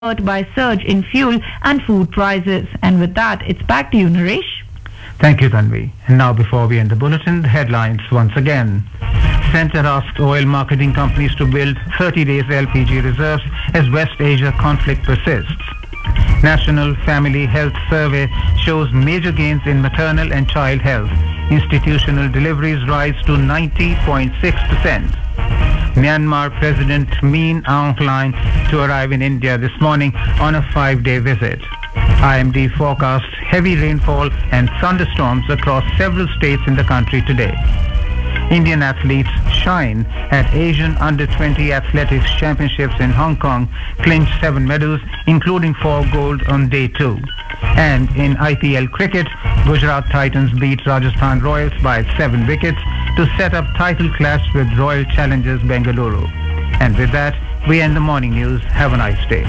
hurt by surge in fuel and food prices. And with that, it's back to you, Naresh. Thank you, Tanvi. And now, before we end the bulletin, the headlines once again. Center asks oil marketing companies to build 30 days LPG reserves as West Asia conflict persists. National Family Health Survey shows major gains in maternal and child health. Institutional deliveries rise to 90.6%. Myanmar President Min Aung Hlaing to arrive in India this morning on a five-day visit. IMD forecasts heavy rainfall and thunderstorms across several states in the country today. Indian athletes shine at Asian Under-20 Athletics Championships in Hong Kong, clinched seven medals, including four gold on day two. And in IPL cricket, Gujarat Titans beat Rajasthan Royals by seven wickets to set up title clash with Royal Challengers Bengaluru. And with that, we end the morning news. Have a nice day.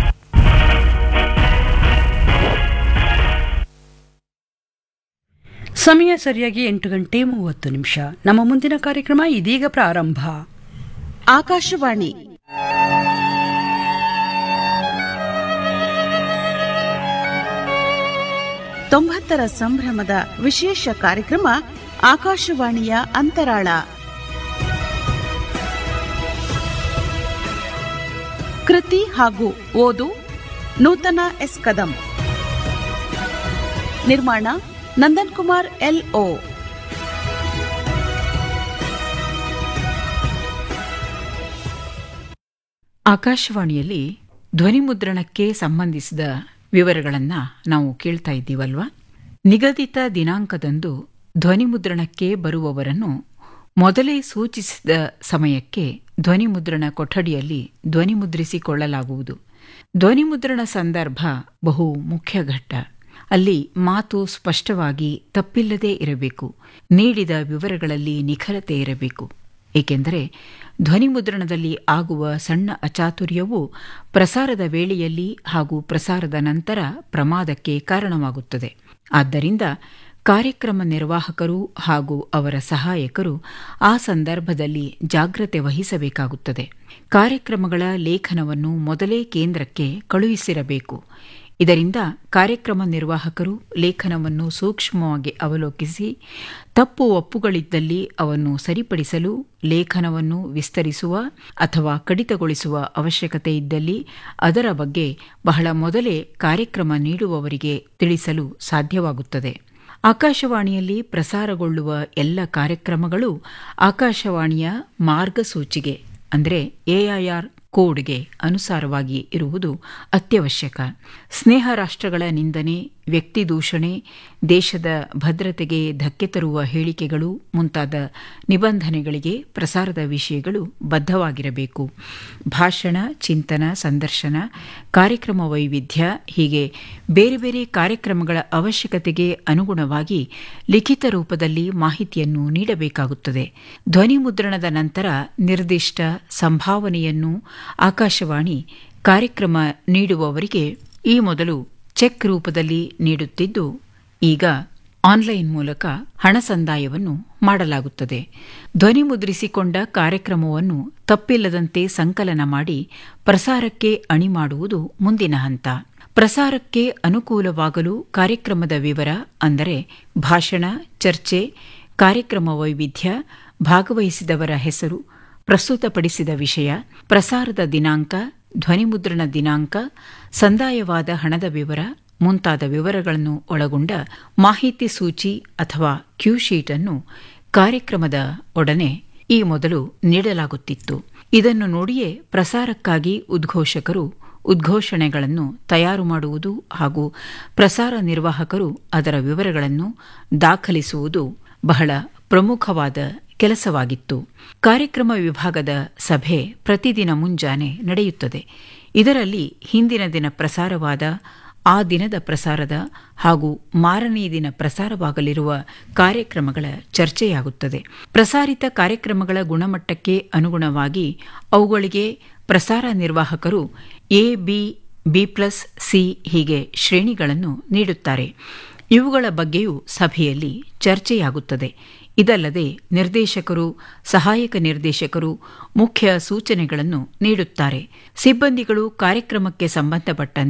ಸಮಯ ಸರಿಯಾಗಿ ಎಂಟು ಗಂಟೆ ಮೂವತ್ತು ನಿಮಿಷ ನಮ್ಮ ಮುಂದಿನ ಕಾರ್ಯಕ್ರಮ ಇದೀಗ ಪ್ರಾರಂಭ ಆಕಾಶವಾಣಿ ತೊಂಬತ್ತರ ಸಂಭ್ರಮದ ವಿಶೇಷ ಕಾರ್ಯಕ್ರಮ ಆಕಾಶವಾಣಿಯ ಅಂತರಾಳ ಕೃತಿ ಹಾಗೂ ಓದು ನೂತನ ಎಸ್ ಕದಂ ನಿರ್ಮಾಣ ನಂದನ್ ಕುಮಾರ್ ಎಲ್ ಓ ಆಕಾಶವಾಣಿಯಲ್ಲಿ ಧ್ವನಿಮುದ್ರಣಕ್ಕೆ ಸಂಬಂಧಿಸಿದ ವಿವರಗಳನ್ನು ನಾವು ಕೇಳ್ತಾ ಇದ್ದೀವಲ್ವಾ ನಿಗದಿತ ದಿನಾಂಕದಂದು ಧ್ವನಿಮುದ್ರಣಕ್ಕೆ ಬರುವವರನ್ನು ಮೊದಲೇ ಸೂಚಿಸಿದ ಸಮಯಕ್ಕೆ ಧ್ವನಿಮುದ್ರಣ ಕೊಠಡಿಯಲ್ಲಿ ಧ್ವನಿಮುದ್ರಿಸಿಕೊಳ್ಳಲಾಗುವುದು ಧ್ವನಿಮುದ್ರಣ ಸಂದರ್ಭ ಬಹು ಮುಖ್ಯ ಘಟ್ಟ ಅಲ್ಲಿ ಮಾತು ಸ್ಪಷ್ಟವಾಗಿ ತಪ್ಪಿಲ್ಲದೇ ಇರಬೇಕು ನೀಡಿದ ವಿವರಗಳಲ್ಲಿ ನಿಖರತೆ ಇರಬೇಕು ಏಕೆಂದರೆ ಧ್ವನಿಮುದ್ರಣದಲ್ಲಿ ಆಗುವ ಸಣ್ಣ ಅಚಾತುರ್ಯವೂ ಪ್ರಸಾರದ ವೇಳೆಯಲ್ಲಿ ಹಾಗೂ ಪ್ರಸಾರದ ನಂತರ ಪ್ರಮಾದಕ್ಕೆ ಕಾರಣವಾಗುತ್ತದೆ ಆದ್ದರಿಂದ ಕಾರ್ಯಕ್ರಮ ನಿರ್ವಾಹಕರು ಹಾಗೂ ಅವರ ಸಹಾಯಕರು ಆ ಸಂದರ್ಭದಲ್ಲಿ ಜಾಗ್ರತೆ ವಹಿಸಬೇಕಾಗುತ್ತದೆ ಕಾರ್ಯಕ್ರಮಗಳ ಲೇಖನವನ್ನು ಮೊದಲೇ ಕೇಂದ್ರಕ್ಕೆ ಕಳುಹಿಸಿರಬೇಕು ಇದರಿಂದ ಕಾರ್ಯಕ್ರಮ ನಿರ್ವಾಹಕರು ಲೇಖನವನ್ನು ಸೂಕ್ಷ್ಮವಾಗಿ ಅವಲೋಕಿಸಿ ತಪ್ಪು ಒಪ್ಪುಗಳಿದ್ದಲ್ಲಿ ಅವನ್ನು ಸರಿಪಡಿಸಲು ಲೇಖನವನ್ನು ವಿಸ್ತರಿಸುವ ಅಥವಾ ಕಡಿತಗೊಳಿಸುವ ಅವಶ್ಯಕತೆ ಇದ್ದಲ್ಲಿ ಅದರ ಬಗ್ಗೆ ಬಹಳ ಮೊದಲೇ ಕಾರ್ಯಕ್ರಮ ನೀಡುವವರಿಗೆ ತಿಳಿಸಲು ಸಾಧ್ಯವಾಗುತ್ತದೆ ಆಕಾಶವಾಣಿಯಲ್ಲಿ ಪ್ರಸಾರಗೊಳ್ಳುವ ಎಲ್ಲ ಕಾರ್ಯಕ್ರಮಗಳು ಆಕಾಶವಾಣಿಯ ಮಾರ್ಗಸೂಚಿಗೆ ಅಂದರೆ ಎಐಆರ್ ಕೋಡ್ಗೆ ಅನುಸಾರವಾಗಿ ಇರುವುದು ಅತ್ಯವಶ್ಯಕ ಸ್ನೇಹ ರಾಷ್ಟ್ರಗಳ ನಿಂದನೆ ವ್ಯಕ್ತಿ ದೂಷಣೆ ದೇಶದ ಭದ್ರತೆಗೆ ಧಕ್ಕೆ ತರುವ ಹೇಳಿಕೆಗಳು ಮುಂತಾದ ನಿಬಂಧನೆಗಳಿಗೆ ಪ್ರಸಾರದ ವಿಷಯಗಳು ಬದ್ಧವಾಗಿರಬೇಕು ಭಾಷಣ ಚಿಂತನ ಸಂದರ್ಶನ ಕಾರ್ಯಕ್ರಮ ವೈವಿಧ್ಯ ಹೀಗೆ ಬೇರೆ ಬೇರೆ ಕಾರ್ಯಕ್ರಮಗಳ ಅವಶ್ಯಕತೆಗೆ ಅನುಗುಣವಾಗಿ ಲಿಖಿತ ರೂಪದಲ್ಲಿ ಮಾಹಿತಿಯನ್ನು ನೀಡಬೇಕಾಗುತ್ತದೆ ಧ್ವನಿ ಮುದ್ರಣದ ನಂತರ ನಿರ್ದಿಷ್ಟ ಸಂಭಾವನೆಯನ್ನು ಆಕಾಶವಾಣಿ ಕಾರ್ಯಕ್ರಮ ನೀಡುವವರಿಗೆ ಈ ಮೊದಲು ಚೆಕ್ ರೂಪದಲ್ಲಿ ನೀಡುತ್ತಿದ್ದು ಈಗ ಆನ್ಲೈನ್ ಮೂಲಕ ಹಣ ಸಂದಾಯವನ್ನು ಮಾಡಲಾಗುತ್ತದೆ ಧ್ವನಿ ಮುದ್ರಿಸಿಕೊಂಡ ಕಾರ್ಯಕ್ರಮವನ್ನು ತಪ್ಪಿಲ್ಲದಂತೆ ಸಂಕಲನ ಮಾಡಿ ಪ್ರಸಾರಕ್ಕೆ ಅಣಿ ಮಾಡುವುದು ಮುಂದಿನ ಹಂತ ಪ್ರಸಾರಕ್ಕೆ ಅನುಕೂಲವಾಗಲು ಕಾರ್ಯಕ್ರಮದ ವಿವರ ಅಂದರೆ ಭಾಷಣ ಚರ್ಚೆ ಕಾರ್ಯಕ್ರಮ ವೈವಿಧ್ಯ ಭಾಗವಹಿಸಿದವರ ಹೆಸರು ಪ್ರಸ್ತುತಪಡಿಸಿದ ವಿಷಯ ಪ್ರಸಾರದ ದಿನಾಂಕ ಧ್ವನಿಮುದ್ರಣ ದಿನಾಂಕ ಸಂದಾಯವಾದ ಹಣದ ವಿವರ ಮುಂತಾದ ವಿವರಗಳನ್ನು ಒಳಗೊಂಡ ಮಾಹಿತಿ ಸೂಚಿ ಅಥವಾ ಕ್ಯೂ ಶೀಟ್ ಅನ್ನು ಕಾರ್ಯಕ್ರಮದ ಒಡನೆ ಈ ಮೊದಲು ನೀಡಲಾಗುತ್ತಿತ್ತು ಇದನ್ನು ನೋಡಿಯೇ ಪ್ರಸಾರಕ್ಕಾಗಿ ಉದ್ಘೋಷಕರು ಉದ್ಘೋಷಣೆಗಳನ್ನು ತಯಾರು ಮಾಡುವುದು ಹಾಗೂ ಪ್ರಸಾರ ನಿರ್ವಾಹಕರು ಅದರ ವಿವರಗಳನ್ನು ದಾಖಲಿಸುವುದು ಬಹಳ ಪ್ರಮುಖವಾದ ಕೆಲಸವಾಗಿತ್ತು ಕಾರ್ಯಕ್ರಮ ವಿಭಾಗದ ಸಭೆ ಪ್ರತಿದಿನ ಮುಂಜಾನೆ ನಡೆಯುತ್ತದೆ ಇದರಲ್ಲಿ ಹಿಂದಿನ ದಿನ ಪ್ರಸಾರವಾದ ಆ ದಿನದ ಪ್ರಸಾರದ ಹಾಗೂ ಮಾರನೇ ದಿನ ಪ್ರಸಾರವಾಗಲಿರುವ ಕಾರ್ಯಕ್ರಮಗಳ ಚರ್ಚೆಯಾಗುತ್ತದೆ ಪ್ರಸಾರಿತ ಕಾರ್ಯಕ್ರಮಗಳ ಗುಣಮಟ್ಟಕ್ಕೆ ಅನುಗುಣವಾಗಿ ಅವುಗಳಿಗೆ ಪ್ರಸಾರ ನಿರ್ವಾಹಕರು A B B plus C ಹೀಗೆ ಶ್ರೇಣಿಗಳನ್ನು ನೀಡುತ್ತಾರೆ ಇವುಗಳ ಬಗ್ಗೆಯೂ ಸಭೆಯಲ್ಲಿ ಚರ್ಚೆಯಾಗುತ್ತದೆ ಇದಲ್ಲದೆ ನಿರ್ದೇಶಕರು ಸಹಾಯಕ ನಿರ್ದೇಶಕರು ಮುಖ್ಯ ಸೂಚನೆಗಳನ್ನು ನೀಡುತ್ತಾರೆ ಸಿಬ್ಬಂದಿಗಳು ಕಾರ್ಯಕ್ರಮಕ್ಕೆ ಸಂಬಂಧಪಟ್ಟಂತೆ